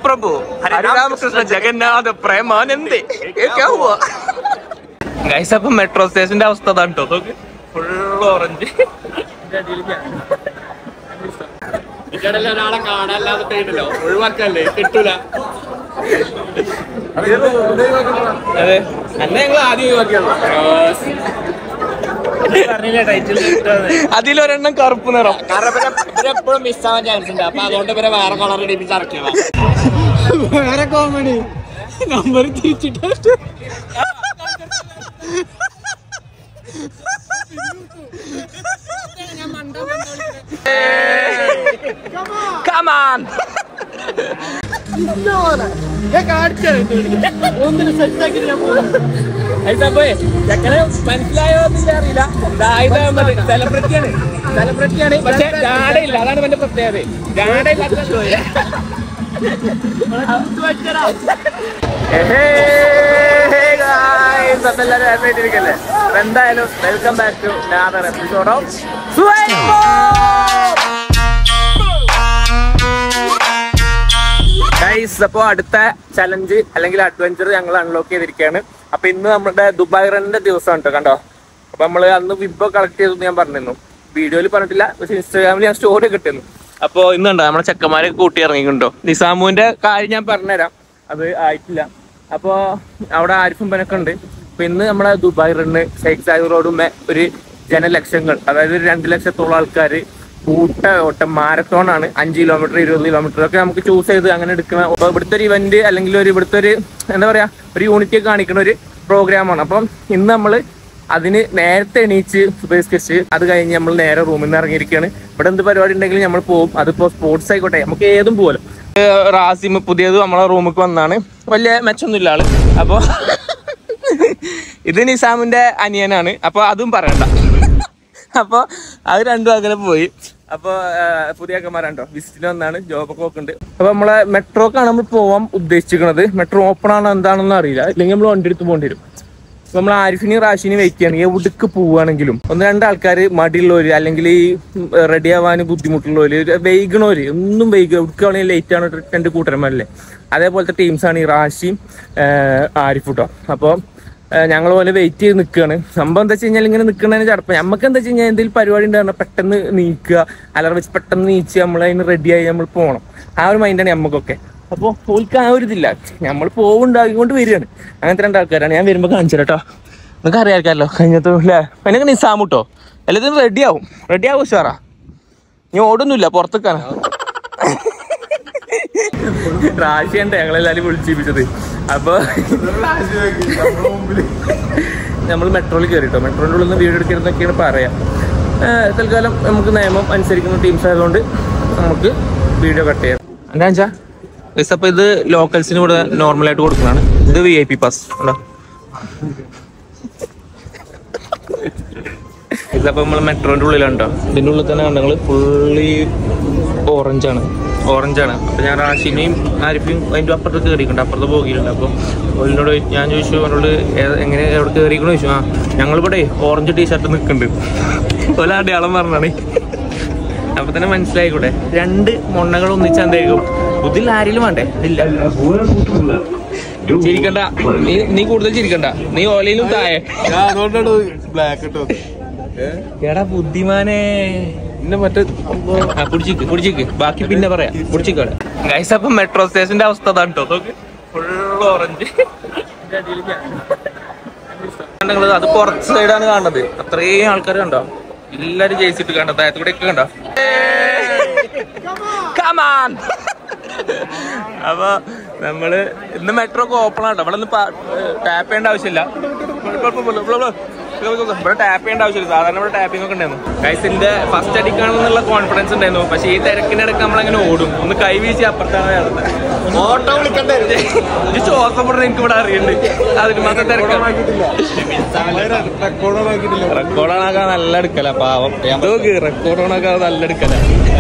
പ്രഭു ഹരിരാമകൃഷ്ണ ജഗന്നാഥ പ്രേമാനന്ദേ ഗൈസ് അപ്പൊ മെട്രോ സ്റ്റേഷന്റെ അവസ്ഥ അതാണ് കേട്ടോ നോക്ക് ഫുൾ ഓറഞ്ച് ഇക്കടല്ല ഒരാളെ കാണാല്ലാതെ പോയിട്ടല്ലോ ഒഴിവാക്കല്ലേ കിട്ടൂല അതെ അന്നെ ഞങ്ങൾ ആദ്യം ഒഴിവാക്കിയാണ് അതിലൊരെണ്ണം കറുപ്പ് നിറം കാരണം ഇവരെ ഇവരെപ്പോഴും മിസ്സാവാൻ ചാൻസ് ഉണ്ട് അപ്പൊ അതുകൊണ്ട് ഇവരെ വേറെ കളർ ഇടിപ്പിച്ച് ഇറക്കിയതാ വേറെ കോമഡി നമ്പർ തിരിച്ചിട്ട് കമാൻ ഒന്നിന് സെറ്റ് ആക്കി ഞാൻ പോകും മനസ്സിലായോ എന്നില്ല അറിയില്ല സെലിബ്രിറ്റിയാണ് സെലിബ്രിറ്റിയാണ് പക്ഷെ ജാടയില്ല അതാണ് എന്റെ പ്രത്യേകത ജാടയില്ലാത്ത എല്ലാവരും എന്തായാലും welcome back to another episode of guys അപ്പോൾ അടുത്ത ചലഞ്ച് അല്ലെങ്കിൽ അഡ്വഞ്ചർ ഞങ്ങൾ അൺലോക്ക് ചെയ്തിരിക്കുകയാണ് അപ്പൊ ഇന്ന് നമ്മുടെ ദുബായ് റണ്ണിന്റെ ദിവസമാണ് കേട്ടോ കണ്ടോ അപ്പൊ നമ്മള് അന്ന് വിബോ കളക്ട് ചെയ്തു ഞാൻ പറഞ്ഞിരുന്നു വീഡിയോയിൽ പറഞ്ഞിട്ടില്ല പക്ഷെ ഇൻസ്റ്റാഗ്രാമിൽ ഞാൻ സ്റ്റോറി കിട്ടുന്നു അപ്പൊ ഇന്നുണ്ടോ നമ്മളെ ചെക്കന്മാരെ കൂട്ടി ഇറങ്ങിയിട്ടുണ്ടോ നിസാമുവിന്റെ കാര്യം ഞാൻ പറഞ്ഞുതരാം അത് ആയിട്ടില്ല അപ്പോ അവിടെ ആരിഫും പനൊക്കെ ഉണ്ട് അപ്പൊ ഇന്ന് നമ്മളെ ദുബായ് റണ്ണ് ഷെയ്ഖ് സാഹിബ് റോഡുമേ ഒരു ജനലക്ഷങ്ങൾ അതായത് ഒരു രണ്ട് ലക്ഷത്തോളം ആൾക്കാർ കൂട്ട ഓട്ടം മാരത്തോൺ ആണ് അഞ്ച് കിലോമീറ്റർ ഇരുപത് കിലോമീറ്റർ ഒക്കെ നമുക്ക് ചൂസ് ചെയ്ത് അങ്ങനെ എടുക്കുന്ന അപ്പൊ ഇവിടുത്തെ ഒരു ഇവന്റ് അല്ലെങ്കിൽ ഒരു ഇവിടുത്തെ ഒരു എന്താ പറയാ ഒരു യൂണിറ്റി കാണിക്കുന്ന ഒരു പ്രോഗ്രാമാണ് അപ്പം ഇന്ന് നമ്മൾ അതിന് നേരത്തെ എണീച്ച് ഉപയോഗിച്ച് അത് കഴിഞ്ഞ് നമ്മൾ നേരെ റൂമിൽ നിന്ന് ഇറങ്ങിയിരിക്കുകയാണ് ഇവിടെ എന്ത് പരിപാടി ഉണ്ടെങ്കിലും നമ്മൾ പോകും അതിപ്പോ സ്പോർട്സ് ആയിക്കോട്ടെ നമുക്ക് ഏതും പോലും റാസിം പുതിയത് നമ്മളെ റൂമിലേക്ക് വന്നാണ് വലിയ മെച്ചൊന്നുമില്ല ആള് അപ്പൊ ഇത് നിസാമിന്റെ അനിയനാണ് അപ്പൊ അതും പറയണ്ട അപ്പൊ അത് രണ്ടും അങ്ങനെ പോയി അപ്പൊ ആ, പുതിയ അക്കന്മാരുണ്ടോ വിസിറ്റിന് വന്നാണ് ജോബൊക്കെ നോക്കുന്നുണ്ട് അപ്പൊ നമ്മളെ മെട്രോക്കാണ് നമ്മൾ പോവാൻ ഉദ്ദേശിക്കുന്നത് മെട്രോ ഓപ്പൺ ആണോ എന്താണെന്ന് അറിയില്ല ഇല്ലെങ്കിൽ നമ്മൾ വണ്ടി എടുത്ത് പോകേണ്ടി വരും അപ്പൊ നമ്മൾ ആരിഫിനെയും റാഷിനെയും വെയിറ്റ് ചെയ്യണം എവിടേക്ക് പോവുകയാണെങ്കിലും ഒന്ന് രണ്ട് ആൾക്കാർ മടിയുള്ളവര് അല്ലെങ്കിൽ ഈ റെഡി ആവാൻ ബുദ്ധിമുട്ടുള്ളവര് വൈകണവര് ഒന്നും വൈകുക എവിടേക്ക് വേണമെങ്കിൽ ലേറ്റ് ആണ് രണ്ട് കൂട്ടരന്മാരല്ലേ അതേപോലത്തെ ടീംസാണ് ഈ റാഷിയും ആരിഫ് കേട്ടോ അപ്പോൾ ഞങ്ങൾ പോലെ വെയിറ്റ് ചെയ്ത് നിൽക്കുകയാണ് സംഭവം എന്താ വെച്ച് കഴിഞ്ഞാൽ ഇങ്ങനെ നിൽക്കുന്നതിന് ചടപ്പം നമുക്ക് എന്താ വെച്ച് കഴിഞ്ഞാൽ എന്തെങ്കിലും പരിപാടി ഉണ്ടാകണം പെട്ടെന്ന് നീക്കുക അലറ വെച്ച് പെട്ടെന്ന് നീച്ച് നമ്മൾ അതിന് റെഡിയായി നമ്മൾ പോകണം ആ ഒരു മൈൻഡാണ് നമുക്കൊക്കെ അപ്പോൾ ഓൽക്ക് ആ ഒരു ഇതില്ല നമ്മൾ പോവുണ്ടാക്കിക്കൊണ്ട് വരികയാണ് അങ്ങനത്തെ രണ്ട് ആൾക്കാരാണ് ഞാൻ വരുമ്പോൾ കാണിച്ചു കേട്ടോ നിങ്ങൾക്ക് അറിയാമല്ലോ കഴിഞ്ഞത്തെ അല്ലേ അതിനൊക്കെ നിസാമ് കേട്ടോ എല്ലാത്തിനും റെഡി ആവും റെഡി ആവും ഉഷാറാ നീ ഓടൊന്നുമില്ല പുറത്തേക്കാണ് റാശിയുണ്ട് ഞങ്ങളെല്ലാരും വിളിച്ചിപ്പിച്ചത് അപ്പൊ നമ്മൾ മെട്രോയിൽ കയറിട്ടോ മെട്രോയുടെ ഉള്ളിൽ നിന്ന് വീഡിയോ എടുക്കരുതെന്നൊക്കെയാണ് പറയാം ഏഹ് തൽക്കാലം നമുക്ക് നിയമം അനുസരിക്കുന്ന ടീംസ് ആയതുകൊണ്ട് നമുക്ക് വീഡിയോ കട്ട് ചെയ്യാം എന്താ വെച്ചാ ഗൈസ് അപ്പൊ ഇത് ലോക്കൽസിന് ഇവിടെ നോർമലായിട്ട് കൊടുക്കുന്നതാണ് ഇത് വി ഐ പി പാസ് ഉണ്ടോ ഇതപ്പോ നമ്മൾ മെട്രോന്റെ ഉള്ളിലുണ്ടോ ഇതിന്റെ ഉള്ളിൽ തന്നെ കണ്ടങ്ങൾ ഫുള്ളി ഓറഞ്ചാണ് ഓറഞ്ചാണ് അപ്പൊ ഞാൻ റാഷിനെയും ആരിഫിയും അതിന്റെ അപ്പുറത്ത് കയറിയിട്ടുണ്ട് അപ്പുറത്ത് പോകിയിട്ടുണ്ട് അപ്പൊ ഓലിനോട് ചോദിച്ചു- ഞാൻ ചോദിച്ചു അവനോട് ഏ- എങ്ങനെ എവിടെ കയറിക്കണോ ചോദിച്ചു ആ ഞങ്ങളിവിടെ ഓറഞ്ച് ടീഷർട്ട് നിൽക്കുന്നുണ്ട് ഓല അടയാളം പറഞ്ഞാണ് അപ്പൊ തന്നെ മനസ്സിലായിക്കൂടെ രണ്ട് മൊണ്ണകൾ ഒന്നിച്ച് എന്തായിരിക്കും ബുദ്ധിയിൽ ആരെങ്കിലും വേണ്ടേ ഇല്ല ചിരിക്കണ്ട നീ നീ കൂടുതൽ ചിരിക്കണ്ട നീ ഓലയിലും താഴെ അതുകൊണ്ടാണ് ബ്ലാക്ക് ഇട്ടത് എടാ ബുദ്ധിമാനെ ഇന്ന മറ്റേ ആ, പിടിച്ചിക്ക് പിടിച്ചിക്ക് ബാക്കി പിന്നെ പറയാം പിടിച്ചിക്കോടെ ഗൈസ് അപ്പൊ മെട്രോ സ്റ്റേഷന്റെ അവസ്ഥ അതാണ് കേട്ടോ നോക്ക് ഫുൾ ഓറഞ്ച് കണ്ടങ്ങള് അത് പുറത്ത് സൈഡാണ് കാണുന്നത് അത്രയും ആൾക്കാർ കണ്ടോ എല്ലാരും ജയിച്ചിട്ട് കണ്ടോ താഴത്ത് കൂടെ ഒക്കെ കണ്ടോ കമാൻ അപ്പൊ നമ്മള് ഇന്ന് മെട്രോ ഒക്കെ ഓപ്പൺ ആട്ടോ ഇവിടെ ഒന്ന് ടാപ്പ് ചെയ്യേണ്ട ആവശ്യമില്ല ഇവിടെ ടാപ്പ് ചെയ്യേണ്ട ആവശ്യമില്ല സാധാരണ ഇവിടെ ടാപ്പിംഗ് ഒക്കെ ഉണ്ടായിരുന്നു കൈസിന്റെ ഫസ്റ്റ് അടിക്കാണെന്നുള്ള കോൺഫിഡൻസ് ഉണ്ടായിരുന്നു പക്ഷെ ഈ തിരക്കിനിടക്ക് നമ്മളങ്ങനെ ഓടും ഒന്ന് കൈ വീശി അപ്പുറത്താണ് കാണുന്നത് ഓട്ടോ വിളിക്കണ്ടേ ഇത് ശ്വാസപ്പെടുന്ന എനിക്ക് ഇവിടെ അറിയുന്നുണ്ട് അതിന് മാത്രം തിരക്കാണ് റെക്കോർഡ് ആക്കിയിട്ടില്ല റെക്കോർഡ് ഓണാക്കാൻ നല്ല എടുക്കല പാവം നോക്ക് റെക്കോർഡ് ഓണാക്കാൻ നല്ല എടുക്കല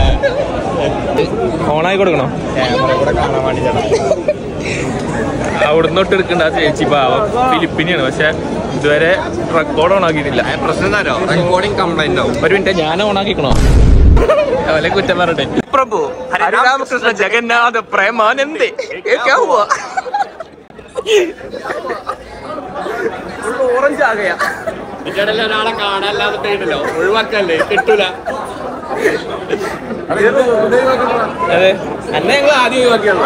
ഓണായി കൊടുക്കണോ ക്യാമറ കൂടെ കാണാൻ വേണ്ടി ചേട്ടാ അവിടുന്ന് തൊട്ട് എടുക്കണ്ട ആ ചേച്ചി പാവം ഫിലിപ്പിനിയാണ് പക്ഷെ ഇതുവരെ റെക്കോർഡ് ഓണാക്കിയിട്ടില്ല പ്രശ്നം എന്താണോ റെക്കോർഡിംഗ് കംപ്ലൈന്റ് ആവും ഒരു മിനിറ്റ് ഞാൻ ഓണാക്കിക്കണോ അവലെ കുറ്റം പറയട്ടെ പ്രഭു ഹരിരാമകൃഷ്ണ ജഗന്നാഥ പ്രേമാനന്ദേ ഓറഞ്ച് ആകയാ ഇതിടയിൽ ഒരാളെ കാണാല്ലാതെ പേടില്ലോ ഒഴിവാക്കല്ലേ കിട്ടൂല അതെ അന്നെ ഞങ്ങൾ ആദ്യം ഒഴിവാക്കിയുള്ളൂ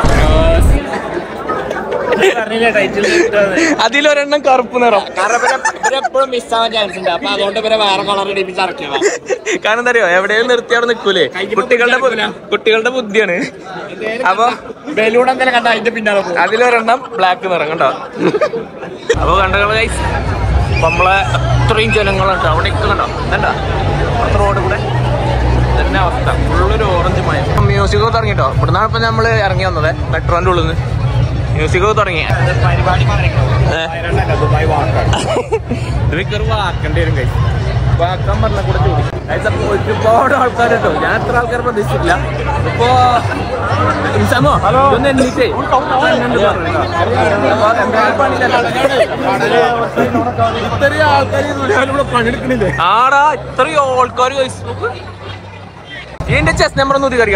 പറഞ്ഞില്ലേ ടൈറ്റിൽ അതിലൊരെണ്ണം കറുപ്പ് നിറം കാരണം ഇവരെപ്പോഴും മിസ്സാവാൻ ചാൻസ് ഉണ്ട് അപ്പൊ അതുകൊണ്ട് ഇവരെ വേറെ കളർ ഇടിപ്പിച്ച് ഇറക്കിയതാ കാരണം എന്താ അറിയോ എവിടെയും നിർത്തി അവിടെ നിൽക്കൂലേ കുട്ടികളുടെ ബു- കുട്ടികളുടെ ബുദ്ധിയാണ് അപ്പൊ ബലൂൺ എന്തെങ്കിലും കണ്ട അതിന്റെ പിന്നാലെ പോകും അതിലൊരെണ്ണം ബ്ലാക്ക് നിറം കണ്ടോ അപ്പൊ കണ്ടോ ഗൈസ് നമ്മളെ ഇത്രയും ജനങ്ങളുണ്ട് അവിടെ കണ്ടോ കണ്ടോ അത്ര റോഡ് കൂടെ തന്നെ അവസ്ഥ ഫുള്ളൊരു ഓറഞ്ച് മയ മ്യൂസിക് തുടങ്ങിട്ടോ ഇവിടുന്നാണ് ഇപ്പൊ നമ്മള് ഇറങ്ങി വന്നത് മെട്രോന്റെ ഉള്ളിൽ നിന്ന് മ്യൂസിക് തുടങ്ങി പരിപാടി ഏ. ദുബായ് വാക്കാണ് ഇതൊക്കെ വാക്കേണ്ടി വരും കൈ വാക്കാൻ പറഞ്ഞ കൂടെ ചോദിക്കും Guys, അപ്പൊ ഒരുപാട് ആൾക്കാർ കേട്ടോ ഞാൻ എത്ര ആൾക്കാർ പ്രതീക്ഷിച്ചിട്ടില്ല ഇപ്പോ ഇൻസാമോ ഇതൊന്ന് എണ്ണീറ്റേ അപ്പൊ എന്നോട് പറഞ്ഞു കേട്ടോ. അപ്പൊ എന്തായാലും പണിയില്ലല്ലോ. ഇത്രയും ആൾക്കാർ ഇവിടെ പണിയെടുക്കണില്ലേ ആടാ ഇത്രയും ആൾക്കാർ ഇതിന്റെ ചെസ് നമ്പർ ഒന്ന് കറിയാ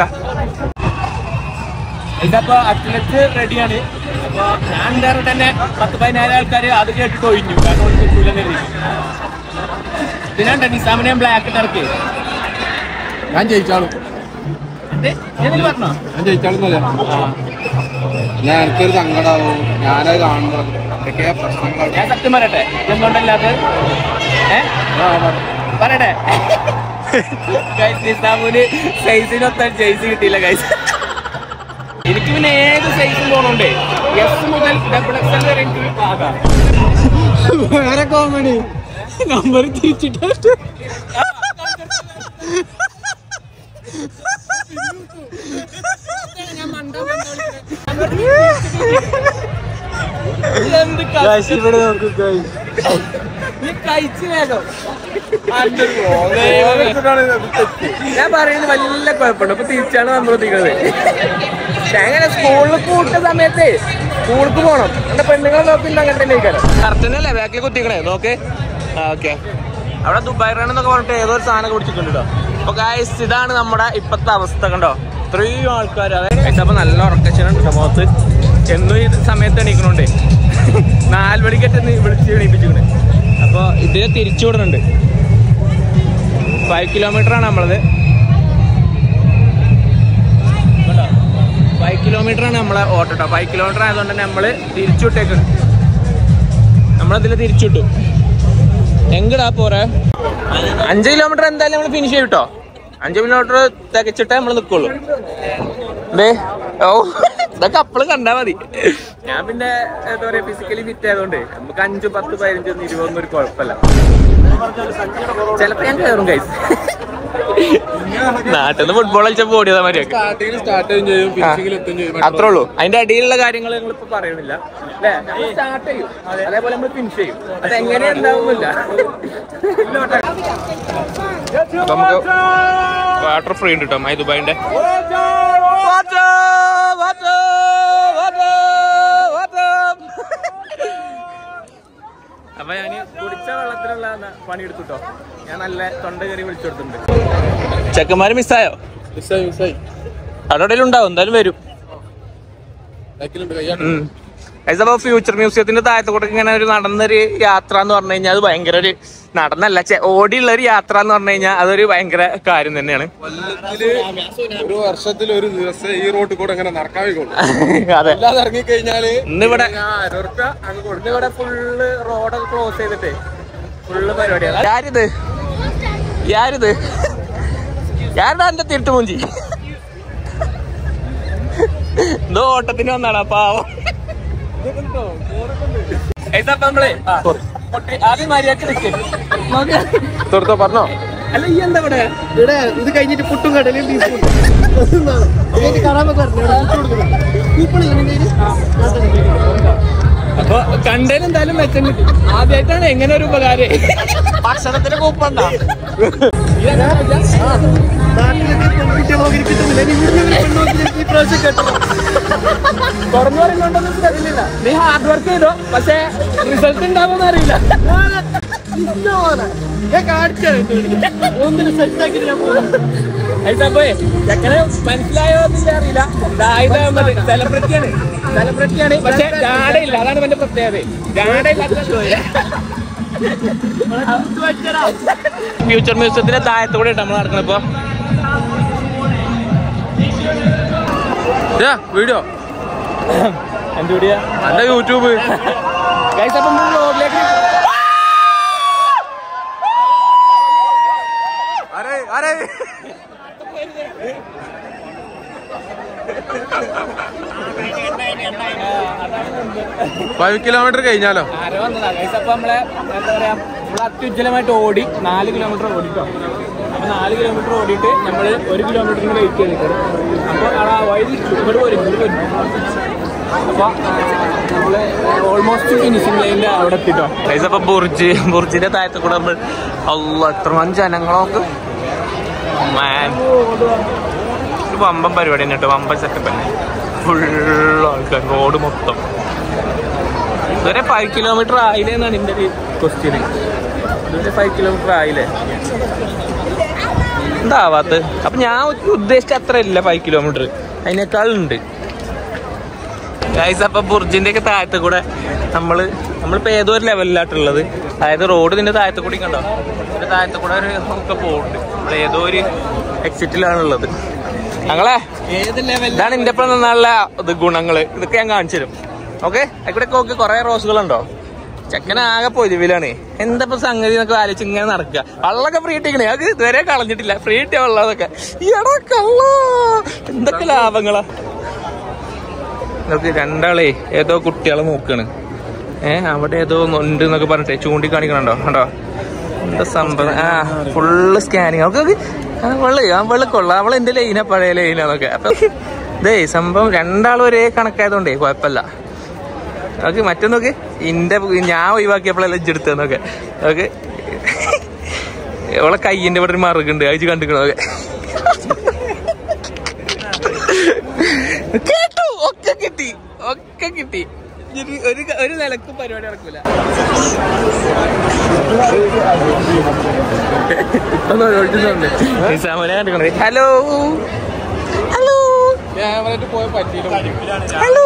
ഇതപ്പോ അത്ലറ്റ് റെഡിയാണ് അപ്പൊ ഞാൻ എന്തായാലും തന്നെ പത്ത് പതിനായിരം ആൾക്കാർ അത് കേട്ടിട്ട് ഒഴിഞ്ഞു കാരണം ഒരു കിട്ടൂലെന്ന് കരുതി ഇതിനാണ്ട് നിസാമിനെ ബ്ലാക്ക് ഇറക്കി ഞാൻ ജയിച്ചാളും പറഞ്ഞോ ഞാൻ ജയിച്ചാളൊന്നുമല്ല ഞാൻ എനിക്കൊരു സങ്കടാവും ഞാനത് കാണുമ്പോൾ എന്തൊക്കെയാ പ്രശ്നങ്ങൾ ഞാൻ സത്യം പറയട്ടെ എന്തുകൊണ്ടല്ലാത്ത ഏ പറയട്ടെ ഗൈസ് നിസാമിന് സൈസിനൊത്ത ജേഴ്സി കിട്ടിയില്ല ഗൈസ് എനിക്ക് പിന്നെ ഏത് സൈസും പോകണുണ്ടേ എസ് മുതൽ ഡബിൾ എക്സ് എൽ വരെ എനിക്ക് ആകാം വേറെ കോമഡി നമ്പർ തിരിച്ചിട്ട് എന്ത് കഷ്ടം. ഇവിടെ നോക്ക് നീ കഴിച്ചു വേഗം അന്റെ ദൈവമേ. ഞാൻ പറയുന്നത് വല്ല കുഴപ്പമുണ്ട് ഇപ്പൊ തിരിച്ചാണ് നമ്മൾ എത്തിക്കുന്നത് അങ്ങനെ സ്കൂളിൽ കൂട്ട സമയത്ത് സ്കൂൾക്ക് പോണം എന്റെ പെണ്ണുങ്ങളെ നോക്കിണ്ട് അങ്ങനെ തന്നെ കറക്റ്റല്ലേ ബാക്കിൽ കുത്തിക്കണേ നോക്ക് ആ ഓക്കെ അവിടെ ദുബായ് റൺ എന്നൊക്കെ പറഞ്ഞിട്ട് ഏതോ ഒരു സാധനം കുടിച്ചിട്ടുണ്ട് കേട്ടോ അപ്പൊ ഗായ്സ് ഇതാണ് നമ്മുടെ ഇപ്പത്തെ അവസ്ഥ കണ്ടോ ഇത്രയും ആൾക്കാർ അതായത് അപ്പൊ നല്ല ഉറക്കച്ചനുണ്ട് കേട്ടോ മുഖത്ത് എന്നും ഈ സമയത്ത് എണീക്കണോണ്ടേ നാല് മണിക്കറ്റ് വിളിച്ച് എണീപ്പിച്ചിട്ടുണ്ട് അപ്പൊ ഇതിനെ തിരിച്ചു വിടുന്നുണ്ട് ഫൈവ് കിലോമീറ്റർ ആണ് നമ്മളത് ഫൈവ് കിലോമീറ്റർ ആണ് നമ്മളെ ഓട്ടോ കേട്ടോ ഫൈവ് കിലോമീറ്റർ ആയതുകൊണ്ട് തന്നെ നമ്മള് തിരിച്ചുവിട്ടേക്കാണ് നമ്മളതിൽ തിരിച്ചുവിട്ടു എങ്ങടാ പോരെ അഞ്ച് കിലോമീറ്റർ എന്തായാലും നമ്മൾ ഫിനിഷ് ചെയ്യും കേട്ടോ അഞ്ച് കിലോമീറ്റർ തികച്ചിട്ടേ നമ്മൾ നിൽക്കുള്ളൂ ദേ ഓ ഇതൊക്കെ അപ്പള് കണ്ടാ മതി ഞാൻ പിന്നെ എന്താ പറയാ ഫിസിക്കലി ഫിറ്റ് ആയതുകൊണ്ട് നമുക്ക് അഞ്ച് പത്ത് പതിനഞ്ച് ഒന്നും ഇരുപതൊന്നും ഒരു കുഴപ്പമില്ല ചിലപ്പോ ഞാൻ കയറും കൈസ് നാട്ടിൽ നിന്ന് ഫുട്ബോൾ കളിച്ചപ്പോ ഓടിയതാ മതിയൊക്കെ സ്റ്റാർട്ടിങ്ങിൽ സ്റ്റാർട്ട് ചെയ്യും ചെയ്യും ഫിനിഷിങ്ങിൽ എത്തും ചെയ്യും അത്രേ ഉള്ളൂ അതിന്റെ അടിയിലുള്ള കാര്യങ്ങൾ ഞങ്ങൾ ഇപ്പൊ പറയുന്നില്ല അല്ലേ നമ്മൾ സ്റ്റാർട്ട് ചെയ്യും അതേപോലെ നമ്മൾ ഫിനിഷ് ചെയ്യും അത് എങ്ങനെ ഉണ്ടാവുന്നില്ല നമുക്ക് വാട്ടർ ഫ്രീ ഉണ്ട് കേട്ടോ മൈ ദുബായിന്റെ അപ്പൊ ഞാൻ കുടിച്ച വെള്ളത്തിലുള്ള പണിയെടുത്തു കേട്ടോ ഞാൻ നല്ല തൊണ്ട കയറി വിളിച്ചു കൊടുത്തിട്ടുണ്ട് ചെക്കന്മാര് മിസ്സായോ മിസ്സായി മിസ്സായി അവിടെ ഉണ്ടാവും എന്തായാലും വരും ബാക്കിലുണ്ട് കയ്യാട്ട് അപ്പൊ ഫ്യൂച്ചർ മ്യൂസിയത്തിന്റെ താഴത്തെ കൂടെ ഇങ്ങനെ ഒരു നടന്നൊരു യാത്ര എന്ന് പറഞ്ഞു കഴിഞ്ഞാൽ അത് ഭയങ്കര ഒരു നടന്നല്ല ചെ- ഓടിയുള്ള ഒരു യാത്ര എന്ന് പറഞ്ഞു കഴിഞ്ഞാൽ അതൊരു ഭയങ്കര കാര്യം തന്നെയാണ് കൊല്ലത്തില് ഒരു വർഷത്തിൽ ഒരു ദിവസം ഈ റോട്ടിൽ കൂടെ ഇങ്ങനെ നടക്കാൻ വയ്ക്കുള്ളൂ അതെ അല്ലാതെ ഇറങ്ങി കഴിഞ്ഞാല് ഇന്നിവിടെ അരറുപ്യ അങ്ങ് കൊടുക്കും ഇന്നിവിടെ ഫുള്ള് റോഡൊക്കെ ക്ലോസ് ചെയ്തിട്ട് ഫുള്ള് പരിപാടിയാണ് ആരിത് ആരിത് ആരുടെ എന്റെ തിരുട്ട് മൂഞ്ചി എന്തോ ഓട്ടത്തിന് വന്നാണ് പാവം ഏതാ ഇപ്പൊ നമ്മള് പൊട്ടി- ആദ്യം മര്യാദക്ക് നിൽക്ക് തുറത്തോ പറഞ്ഞോ അല്ല ഈ എന്താ ഇവിടെ ഇവിടെ ഇത് കഴിഞ്ഞിട്ട് പുട്ടും കടലും അപ്പൊ കണ്ടേൽ എന്തായാലും മെച്ചം കിട്ടും ആദ്യമായിട്ടാണ് എങ്ങനെ ഒരു ഉപകാരം ഭക്ഷണത്തിന് കൂപ്പണ്ട തുറന്നു പറയുന്നുണ്ടൊന്നും തരില്ല നീ ഹാർഡ് വർക്ക് ചെയ്തോ പക്ഷെ റിസൾട്ട് ഉണ്ടാവുമെന്ന് അറിയില്ല അപ്പൊ ചെക്കനെ മനസ്സിലായോ എന്നില്ല അറിയില്ല ദാഹിദ് അഹമ്മദ് സെലിബ്രിറ്റിയാണ് സെലിബ്രിറ്റിയാണ് പക്ഷെ ജാടയില്ല അതാണ് എന്റെ പ്രത്യേകത ജാടയില്ലാത്ത ഫ്യൂച്ചർ മ്യൂസിയത്തിന്റെ താഴത്തൂടെ നമ്മൾ നടക്കണം ഇപ്പൊ വീഡിയോ എന്റെ കൂടിയാ അല്ല യൂട്യൂബ് ഗൈസ് അപ്പൊ നമ്മൾ വ്ലോഗിലേക്ക് അരെ അരെ ഫൈവ് കിലോമീറ്റർ കഴിഞ്ഞാലോ ആരോ വന്നതാ ഗൈസ് അപ്പൊ നമ്മളെ എന്താ പറയാ നമ്മൾ അത്യുജ്വലമായിട്ട് ഓടി നാല് കിലോമീറ്റർ ഓടിട്ടോ അപ്പൊ നാല് കിലോമീറ്റർ ഓടിയിട്ട് നമ്മൾ ഒരു കിലോമീറ്ററിന് വെയിറ്റ് ചെയ്ത് നിൽക്കണം അപ്പൊ ആ വഴി ഇങ്ങോട്ട് വരും ഇങ്ങോട്ട് വരും അപ്പൊ ആ, നമ്മള് ഓൾമോസ്റ്റ് ഫിനിഷിംഗ് ലൈനിന്റെ അവിടെ എത്തിട്ടോ ഗൈസ് അപ്പൊ ബുർജ് ബുർജിന്റെ താഴത്ത് കൂടെ നമ്മൾ അല്ല എത്ര ജനങ്ങളൊക്കെ മാൻ ഒരു വമ്പൻ പരിപാടി തന്നെ കേട്ടോ വമ്പൻ സെറ്റപ്പ് തന്നെ ഫുൾ ആൾക്കാർ റോഡ് മൊത്തം ഇതുവരെ ഫൈവ് കിലോമീറ്റർ ആയില്ലേ എന്നാണ് എൻ്റെ ഒരു ക്വസ്റ്റ്യൻ ഇതുവരെ ഫൈവ് കിലോമീറ്റർ ആയില്ലേ എന്താവാത്ത അപ്പൊ ഞാൻ ഉദ്ദേശിച്ച അത്ര ഇല്ല ഫൈവ് കിലോമീറ്റർ അതിനേക്കാൾ ഉണ്ട് ഗൈസ് അപ്പൊ ബുർജിന്റെ ഒക്കെ താഴത്ത് കൂടെ നമ്മള് നമ്മളിപ്പോ ഏതോ ഒരു ലെവലിലാട്ടുള്ളത് അതായത് റോഡ് ഇതിന്റെ താഴത്ത് കൂടി കണ്ടോ ഇതിന്റെ താഴത്ത് കൂടെ ഒരു ഒക്കെ പോകുന്നുണ്ട് നമ്മൾ ഏതോ ഒരു എക്സിറ്റിലാണുള്ളത് ഞങ്ങളെ ഇതാണ് എന്റെ ഇപ്പം നിന്നുള്ള ഇത് ഗുണങ്ങള് ഇതൊക്കെ ഞാൻ കാണിച്ചു തരും ഓക്കെ അതിക്കൂടെ നോക്കി കുറെ റോസുകളുണ്ടോ ചെക്കൻ ആകെ പൊതുവിലാണ് എന്താ ഇപ്പൊ സംഗതി എന്നൊക്കെ ആലോചിച്ച് ഇങ്ങനെ നടക്കുക വെള്ളമൊക്കെ ഫ്രീ ഇട്ടിക്കണേ അത് ഇതുവരെ കളഞ്ഞിട്ടില്ല ഫ്രീ ഇട്ടിയ വെള്ളം അതൊക്കെ എടാ കള്ളാ എന്തൊക്കെ ലാഭങ്ങളാ നിങ്ങൾക്ക് രണ്ടാളേ ഏതോ കുട്ടികളെ നോക്കാണ് ഏ അവിടെ ഏതോ ഉണ്ട് എന്നൊക്കെ പറഞ്ഞിട്ട് ചൂണ്ടിക്കാണിക്കണുണ്ടോ കണ്ടോ എന്താ സംഭവം ആ ഫുള്ള് സ്കാനിങ് അവൾക്ക് വെള്ളി ആ വെള്ളം കൊള്ളാം അവളെ എന്റെ ലൈന പഴയ ലൈനാന്നൊക്കെ അപ്പൊ ഇതേ സംഭവം രണ്ടാളും ഒരേ കണക്കായതുകൊണ്ടേ കുഴപ്പമില്ല ഓക്കെ മറ്റൊന്നൊക്കെ ഇന്റെ ഞാൻ ഒഴിവാക്കിയപ്പോഴല്ല ഇജ്ജെടുത്തന്നൊക്കെ ഓക്കെ അവളെ കയ്യിന്റെ ഇവിടെ ഒരു മറുകുണ്ട് അയച്ച് കണ്ടിക്കണതൊക്കെ കേട്ടു ഒക്കെ കിട്ടി ഒക്കെ കിട്ടി ഇനി ഒരു ഒരു നിലക്കും പരിപാടി നടക്കൂല ഹലോ ഹലോ പോയ പറ്റിയില്ല ഹലോ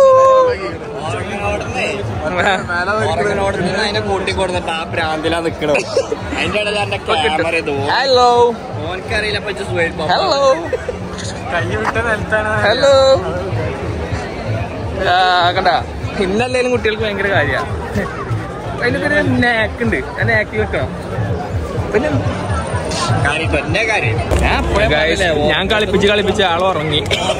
അതിനെ കൂട്ടിക്കൊടുത്തിട്ട് ആ പ്രാന്തിലാ നിക്കണോ അതിന്റെ ഇടയിൽ എന്റെ ക്യാമറ ഇത് ഹലോ ഓനക്കറിയില്ല പറ്റി സുഹേൽ ഹലോ കൈ വിട്ട നിലത്താണ് ഹലോ കണ്ട ഇന്നല്ലേലും കുട്ടികൾക്ക് ഭയങ്കര കാര്യ അതിനൊക്കെ ഒരു നാക്ക് ഉണ്ട് ആ നാക്കിൽ വെക്കണം പിന്നെ കാര്യം എന്നെ കാര്യം Guys, ഞാൻ കളിപ്പിച്ച് കളിപ്പിച്ച് ആൾ ഉറങ്ങി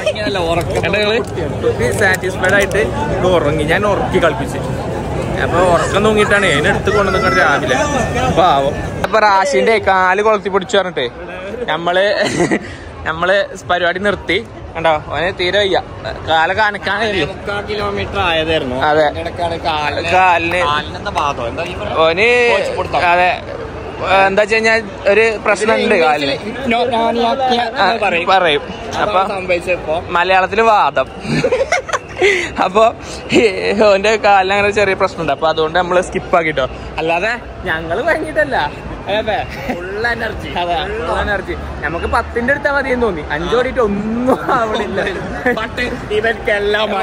സാറ്റിസ്ഫൈഡ് ആയിട്ട് ഇത് ഉറങ്ങി ഞാൻ ഉറക്കി കളിപ്പിച്ച് അപ്പൊ ഉറക്കം തൂങ്ങിയിട്ടാണ് അതിനെടുത്ത് കൊണ്ടുവന്നിട്ട് രാവിലെ പാവം അപ്പൊ റാഷിന്റെ കാല് കൊളത്തി പിടിച്ചു പറഞ്ഞിട്ടേ നമ്മള് നമ്മള് പരിപാടി നിർത്തി കണ്ടോ അവന് തീരെ വയ്യ കാല കാനക്കാണ് മുക്കാൽ കിലോമീറ്റർ ആയതായിരുന്നു അതെ. അതിന്റെ ഇടയ്ക്കാണ് കാലിന് കാലിന് കാലിനെന്താ ഭാഗം എന്താ ഈ പറയുക? ഓന് കോച്ചിപ്പിടുത്തം. അതെ എന്താ വെച്ച് കഴിഞ്ഞാൽ ഒരു പ്രശ്നമുണ്ട് കാലിന് ഹിപ്നോനാനിയാക്കിയ ആ, എന്ന് പറയും പറയും അപ്പൊ അപ്പൊ സംഭവിച്ചപ്പോ മലയാളത്തില് വാദം അപ്പൊ ഈ ഓന്റെ കാലിന് അങ്ങനെ ഒരു ചെറിയ പ്രശ്നമുണ്ട് അപ്പൊ അതുകൊണ്ട് നമ്മള് സ്കിപ്പ് ആക്കിട്ടോ അല്ലാതെ ഞങ്ങള് ഭയങ്കരല്ല ഫുൾ എനർജി അതെ എനർജി നമുക്ക് പത്തിന്റെ അടുത്താ മതി എന്ന് തോന്നി അഞ്ചു ഓടിയിട്ട് ഒന്നും ആവണില്ല ബട്ട് ഇവർക്കെല്ലാം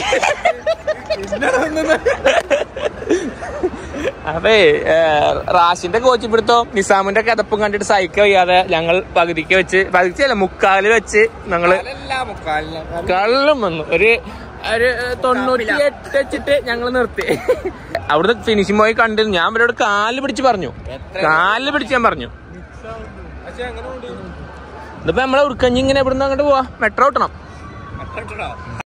അതെ റാഷിന്റെ കോച്ച് പിടുത്തോ നിസാമിന്റെ കഥപ്പും കണ്ടിട്ട് സഹിക്ക വയ്യാതെ ഞങ്ങൾ പകുതിക്ക് വെച്ച് പകുതിക്കല്ല മുക്കാല് വെച്ച് ഞങ്ങള് കള്ളും വന്നു ഒരു ഒരു തൊണ്ണൂറ്റി എട്ട് വെച്ചിട്ട് ഞങ്ങൾ നിർത്തി അവിടുന്ന് ഫിനിഷിംഗ് പോയി കണ്ടിരുന്നു ഞാൻ ഇവരോട് കാല് പിടിച്ച് പറഞ്ഞു കാല് പിടിച്ച് ഞാൻ പറഞ്ഞു ഇതിപ്പോ നമ്മളെ ഉടുക്കഞ്ഞി ഇങ്ങനെ ഇവിടുന്ന് അങ്ങോട്ട് പോവാ മെട്രോ ഓട്ടണം